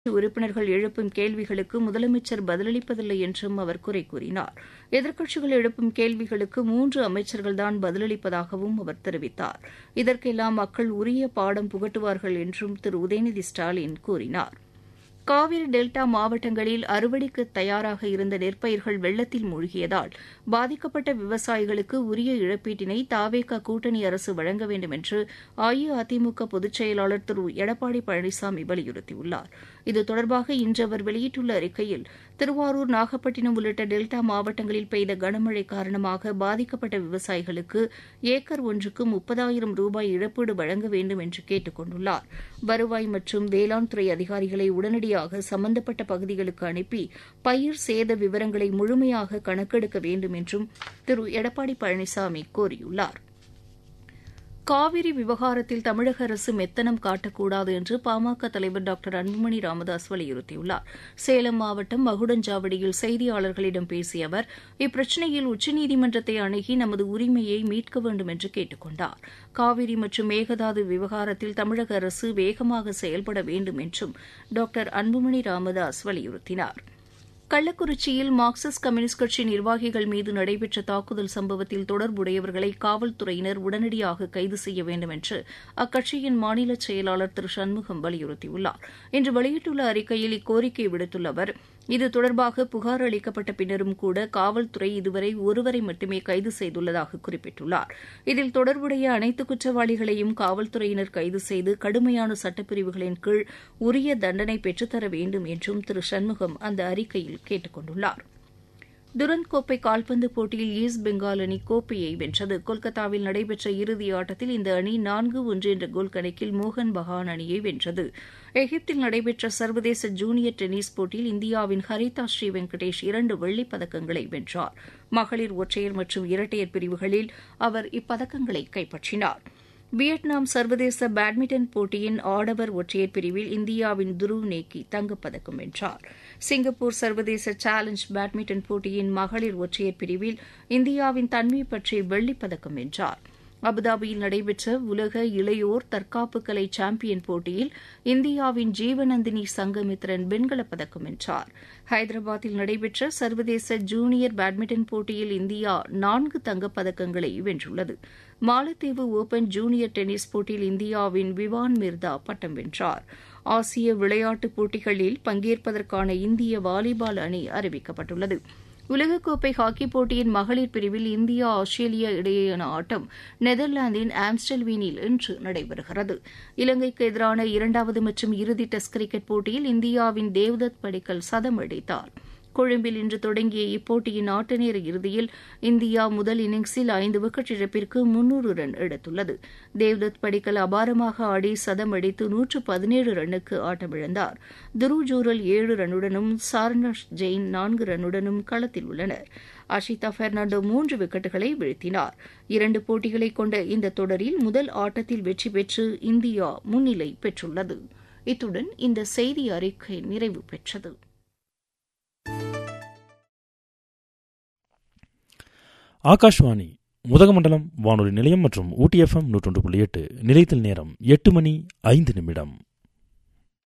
உறுப்பினர்கள் எழுப்பும் கேள்விகளுக்கு முதலமைச்சர் பதிலளிப்பதில்லை என்றும் அவர் குறை கூறினார் எதிர்க்கட்சிகள் எழுப்பும் கேள்விகளுக்கு மூன்று அமைச்சர்கள்தான் பதிலளிப்பதாகவும் அவர் தெரிவித்தார் இதற்கெல்லாம் மக்கள் உரிய பாடம் புகட்டுவார்கள் என்றும் திரு உதயநிதி ஸ்டாலின் கூறினார் காவிரி டெல்டா மாவட்டங்களில் அறுவடைக்கு தயாராக இருந்த நெற்பயிர்கள் வெள்ளத்தில் மூழ்கியதால் பாதிக்கப்பட்ட விவசாயிகளுக்கு உரிய இழப்பீட்டினை தாவேகா கூட்டணி அரசு வழங்க வேண்டும் என்று அஇஅதிமுக பொதுச் செயலாளர் திரு எடப்பாடி பழனிசாமி வலியுறுத்தியுள்ளார் இது தொடர்பாக இன்று அவர் வெளியிட்டுள்ள அறிக்கையில் திருவாரூர் நாகப்பட்டினம் உள்ளிட்ட டெல்டா மாவட்டங்களில் பெய்த கனமழை காரணமாக பாதிக்கப்பட்ட விவசாயிகளுக்கு ஏக்கர் ஒன்றுக்கு முப்பதாயிரம் ரூபாய் இழப்பீடு வழங்க வேண்டும் என்று கேட்டுக் கொண்டுள்ளார் வருவாய் மற்றும் வேளாண் துறை அதிகாரிகளை உடனடியாக சம்பந்தப்பட்ட பகுதிகளுக்கு அனுப்பி பயிர் சேத விவரங்களை முழுமையாக கணக்கெடுக்க வேண்டும் என்றும் திரு எடப்பாடி பழனிசாமி கோரியுள்ளார் காவிரி விவகாரத்தில் தமிழக அரசு மெத்தனம் காட்டக்கூடாது என்று பாமக தலைவர் டாக்டர் அன்புமணி ராமதாஸ் வலியுறுத்தியுள்ளார் சேலம் மாவட்டம் மகுடஞ்சாவடியில் செய்தியாளர்களிடம் பேசிய அவர் இப்பிரச்சினையில் உச்சநீதிமன்றத்தை அணுகி நமது உரிமையை மீட்க வேண்டும் என்று கேட்டுக் கொண்டார் காவிரி மற்றும் மேகதாது விவகாரத்தில் தமிழக அரசு வேகமாக செயல்பட வேண்டும் என்றும் டாக்டர் அன்புமணி ராமதாஸ் வலியுறுத்தினார் கள்ளக்குறிச்சியில் மார்க்சிஸ்ட் கம்யூனிஸ்ட் கட்சி நிர்வாகிகள் மீது நடைபெற்ற தாக்குதல் சம்பவத்தில் தொடர்புடையவர்களை காவல்துறையினர் உடனடியாக கைது செய்ய வேண்டும் என்று அக்கட்சியின் மாநில செயலாளர் திரு சண்முகம் வலியுறுத்தியுள்ளார் இன்று வெளியிட்டுள்ள அறிக்கையில் இக்கோரிக்கை விடுத்துள்ள அவர் இது தொடர்பாக புகார் அளிக்கப்பட்ட பின்னரும் கூட காவல்துறை இதுவரை ஒருவரை மட்டுமே கைது செய்துள்ளதாக குறிப்பிட்டுள்ளார் இதில் தொடர்புடைய அனைத்து குற்றவாளிகளையும் காவல்துறையினர் கைது செய்து கடுமையான சட்டப்பிரிவுகளின் கீழ் உரிய தண்டனை பெற்றுத்தர வேண்டும் என்றும் திரு சண்முகம் அந்த அறிக்கையில் கேட்டுக் கொண்டுள்ளார் துரந்த் கோப்பை கால்பந்து போட்டியில் ஈஸ்ட் பெங்கால் அணி கோப்பையை வென்றது கொல்கத்தாவில் நடைபெற்ற இறுதி ஆட்டத்தில் இந்த அணி நான்கு ஒன்று என்ற கோல் கணக்கில் மோகன் பகான் அணியை வென்றது எகிப்தில் நடைபெற்ற சர்வதேச ஜூனியர் டென்னிஸ் போட்டியில் இந்தியாவின் ஹரிதா ஸ்ரீ வெங்கடேஷ் இரண்டு வெள்ளிப் பதக்கங்களை வென்றார் மகளிர் ஒற்றையர் மற்றும் இரட்டையர் பிரிவுகளில் அவர் இப்பதக்கங்களை கைப்பற்றினார் வியட்நாம் சர்வதேச பேட்மிண்டன் போட்டியின் ஆடவர் ஒற்றையர் பிரிவில் இந்தியாவின் துருவ் நேக்கி தங்கப்பதக்கம் வென்றார் சிங்கப்பூர் சர்வதேச சேலஞ்ச் பேட்மிண்டன் போட்டியின் மகளிர் ஒற்றையர் பிரிவில் இந்தியாவின் தன்மை பற்றி வெள்ளிப்பதக்கம் வென்றார் அபுதாபியில் நடைபெற்ற உலக இளையோர் தற்காப்பு கலை சாம்பியன் போட்டியில் இந்தியாவின் ஜீவநந்தினி சங்கமித்ரன் வெண்கலப் பதக்கம் வென்றார் ஹைதராபாத்தில் நடைபெற்ற சர்வதேச ஜூனியர் பேட்மிண்டன் போட்டியில் இந்தியா நான்கு தங்கப்பதக்கங்களை வென்றுள்ளது மாலத்தீவு ஓபன் ஜூனியர் டென்னிஸ் போட்டியில் இந்தியாவின் விவான் மிர்தா பட்டம் வென்றார் ஆசிய விளையாட்டுப் போட்டிகளில் பங்கேற்பதற்கான இந்திய வாலிபால் அணி அறிவிக்கப்பட்டுள்ளது உலகக்கோப்பை ஹாக்கி போட்டியின் மகளிர் பிரிவில் இந்தியா ஆஸ்திரேலியா இடையேயான ஆட்டம் நெதர்லாந்தின் ஆம்ஸ்டல்வீனில் இன்று நடைபெறுகிறது இலங்கைக்கு எதிரான இரண்டாவது மற்றும் இறுதி டெஸ்ட் கிரிக்கெட் போட்டியில் இந்தியாவின் தேவ்தத் படிக்கல் சதம் அடித்தார் கொழும்பில் இன்று தொடங்கிய இப்போட்டியின் ஆட்ட நேர இறுதியில் இந்தியா முதல் இன்னிங்ஸில் ஐந்து விக்கெட் இழப்பிற்கு முன்னூறு ரன் எடுத்துள்ளது தேவ்தத் படிக்கல் அபாரமாக ஆடி சதம் அடித்து நூற்று பதினேழு ரன்னுக்கு ஆட்டமிழந்தார் துருவ் ஜூரல் ஏழு ரன்னுடனும் சாரனஷ் ஜெயின் நான்கு ரன்னுடனும் களத்தில் உள்ளனர் அஷிதா பெர்னாண்டோ மூன்று விக்கெட்டுகளை வீழ்த்தினார் இரண்டு போட்டிகளை கொண்ட இந்த தொடரில் முதல் ஆட்டத்தில் வெற்றி பெற்று இந்தியா முன்னிலை பெற்றுள்ளது இத்துடன் இந்த செய்தி அறிக்கை நிறைவு பெற்றது ஆகாஷ்வாணி உதகமண்டலம் வானொலி நிலையம் மற்றும் ஊட்டி எஃப்எம் நூற்றொன்று புள்ளி எட்டு நிலையத்தில் நேரம் எட்டு மணி ஐந்து நிமிடம்